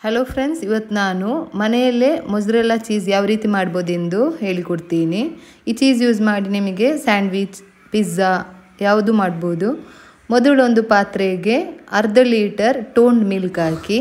hello friends ಇವತ್ತು ನಾನು ಮನೆಯಲ್ಲೇ ಮೊಜ್ರೆಲ್ಲ ಚೀಸ್ ಯಾವ ರೀತಿ ಮಾಡ್ಬೋದೆಂದು ಹೇಳಿಕೊಡ್ತೀನಿ ಈ ಚೀಸ್ ಯೂಸ್ ಮಾಡಿ ನಿಮಗೆ ಸ್ಯಾಂಡ್ವಿಚ್ ಪಿಜ್ಜಾ ಯಾವುದು ಮಾಡ್ಬೋದು ಮೊದಲು ಒಂದು ಪಾತ್ರೆಗೆ ಅರ್ಧ ಲೀಟರ್ ಟೋಂಡ್ ಮಿಲ್ಕ್ ಹಾಕಿ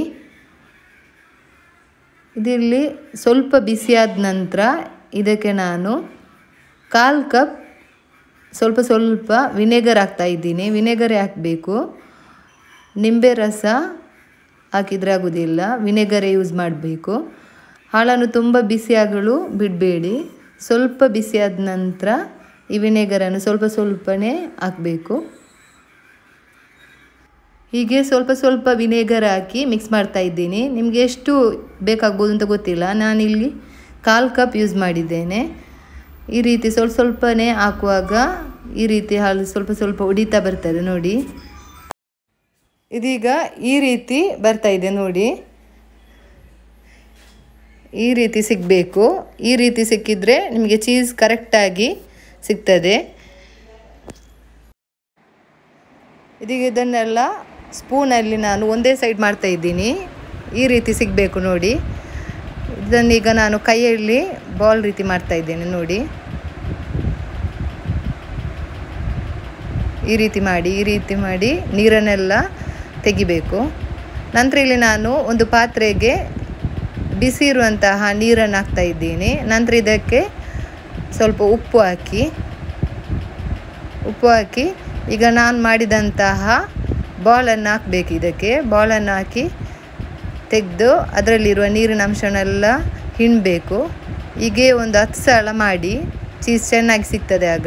ಇದರಲ್ಲಿ ಸ್ವಲ್ಪ ಬಿಸಿಯಾದ ನಂತರ ಇದಕ್ಕೆ ನಾನು ಕಾಲು ಕಪ್ ಸ್ವಲ್ಪ ಸ್ವಲ್ಪ ವಿನೆಗರ್ ಹಾಕ್ತಾ ಇದ್ದೀನಿ ವಿನೆಗರೇ ಹಾಕಬೇಕು ನಿಂಬೆ ರಸ ಹಾಕಿದರೆ ಆಗೋದಿಲ್ಲ ವಿನೆಗರೇ ಯೂಸ್ ಮಾಡಬೇಕು ಹಾಲನ್ನು ತುಂಬ ಬಿಸಿಯಾಗಲು ಬಿಡಬೇಡಿ ಸ್ವಲ್ಪ ಬಿಸಿಯಾದ ನಂತರ ಈ ವಿನೆಗರನ್ನು ಸ್ವಲ್ಪ ಸ್ವಲ್ಪನೇ ಹಾಕಬೇಕು ಹೀಗೆ ಸ್ವಲ್ಪ ಸ್ವಲ್ಪ ವಿನೆಗರ್ ಹಾಕಿ ಮಿಕ್ಸ್ ಮಾಡ್ತಾ ಇದ್ದೀನಿ ನಿಮಗೆ ಎಷ್ಟು ಬೇಕಾಗ್ಬೋದು ಅಂತ ಗೊತ್ತಿಲ್ಲ ನಾನಿಲ್ಲಿ ಕಾಲು ಕಪ್ ಯೂಸ್ ಮಾಡಿದ್ದೇನೆ ಈ ರೀತಿ ಸ್ವಲ್ಪ ಸ್ವಲ್ಪನೇ ಹಾಕುವಾಗ ಈ ರೀತಿ ಹಾಲು ಸ್ವಲ್ಪ ಸ್ವಲ್ಪ ಉಡಿತಾ ಬರ್ತದೆ ನೋಡಿ ಇದೀಗ ಈ ರೀತಿ ಬರ್ತಾ ಇದೆ ನೋಡಿ ಈ ರೀತಿ ಸಿಗಬೇಕು ಈ ರೀತಿ ಸಿಕ್ಕಿದ್ರೆ ನಿಮಗೆ ಚೀಸ್ ಕರೆಕ್ಟಾಗಿ ಸಿಗ್ತದೆ ಇದೀಗ ಇದನ್ನೆಲ್ಲ ಸ್ಪೂನಲ್ಲಿ ನಾನು ಒಂದೇ ಸೈಡ್ ಮಾಡ್ತಾ ಇದ್ದೀನಿ ಈ ರೀತಿ ಸಿಗಬೇಕು ನೋಡಿ ಇದನ್ನೀಗ ನಾನು ಕೈಯಲ್ಲಿ ಬಾಲ್ ರೀತಿ ಮಾಡ್ತಾ ಇದ್ದೇನೆ ನೋಡಿ ಈ ರೀತಿ ಮಾಡಿ ಈ ರೀತಿ ಮಾಡಿ ನೀರನ್ನೆಲ್ಲ ತೆಗಿಬೇಕು ನಂತರ ಇಲ್ಲಿ ನಾನು ಒಂದು ಪಾತ್ರೆಗೆ ಬಿಸಿ ಇರುವಂತಹ ನೀರನ್ನು ಹಾಕ್ತಾ ಇದ್ದೀನಿ ನಂತರ ಇದಕ್ಕೆ ಸ್ವಲ್ಪ ಉಪ್ಪು ಹಾಕಿ ಉಪ್ಪು ಹಾಕಿ ಈಗ ನಾನು ಮಾಡಿದಂತಹ ಬಾಲನ್ನು ಹಾಕಬೇಕು ಇದಕ್ಕೆ ಬಾಲನ್ನು ಹಾಕಿ ತೆಗೆದು ಅದರಲ್ಲಿರುವ ನೀರಿನ ಅಂಶನೆಲ್ಲ ಹಿಂಡಬೇಕು ಹೀಗೆ ಒಂದು ಹತ್ತು ಸಲ ಮಾಡಿ ಚೀಸ್ ಚೆನ್ನಾಗಿ ಸಿಗ್ತದೆ ಆಗ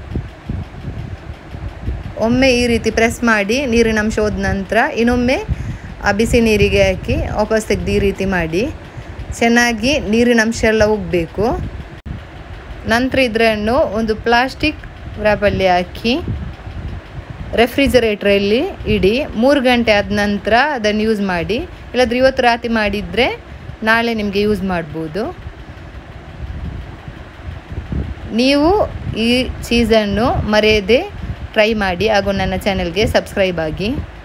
ಒಮ್ಮೆ ಈ ರೀತಿ ಪ್ರೆಸ್ ಮಾಡಿ ನೀರಿನ ಅಂಶ ಹೋದ ನಂತರ ಇನ್ನೊಮ್ಮೆ ಆ ಬಿಸಿ ನೀರಿಗೆ ಹಾಕಿ ವಾಪಸ್ ತೆಗೆದು ಈ ರೀತಿ ಮಾಡಿ ಚೆನ್ನಾಗಿ ನೀರಿನ ಅಂಶ ಎಲ್ಲ ಹೋಗಬೇಕು ನಂತರ ಇದನ್ನು ಒಂದು ಪ್ಲಾಸ್ಟಿಕ್ ವ್ರ್ಯಾಪಲ್ಲಿ ಹಾಕಿ ರೆಫ್ರಿಜರೇಟ್ರಲ್ಲಿ ಇಡಿ ಮೂರು ಗಂಟೆ ಆದ ನಂತರ ಅದನ್ನು ಯೂಸ್ ಮಾಡಿ ಇಲ್ಲಾಂದ್ರೆ ಇವತ್ತು ರಾತ್ರಿ ಮಾಡಿದರೆ ನಾಳೆ ನಿಮಗೆ ಯೂಸ್ ಮಾಡ್ಬೋದು ನೀವು ಈ ಚೀಸನ್ನು ಮರೆಯದೆ ಟ್ರೈ ಮಾಡಿ ಹಾಗೂ ನನ್ನ ಚಾನೆಲ್ಗೆ ಸಬ್ಸ್ಕ್ರೈಬ್ ಆಗಿ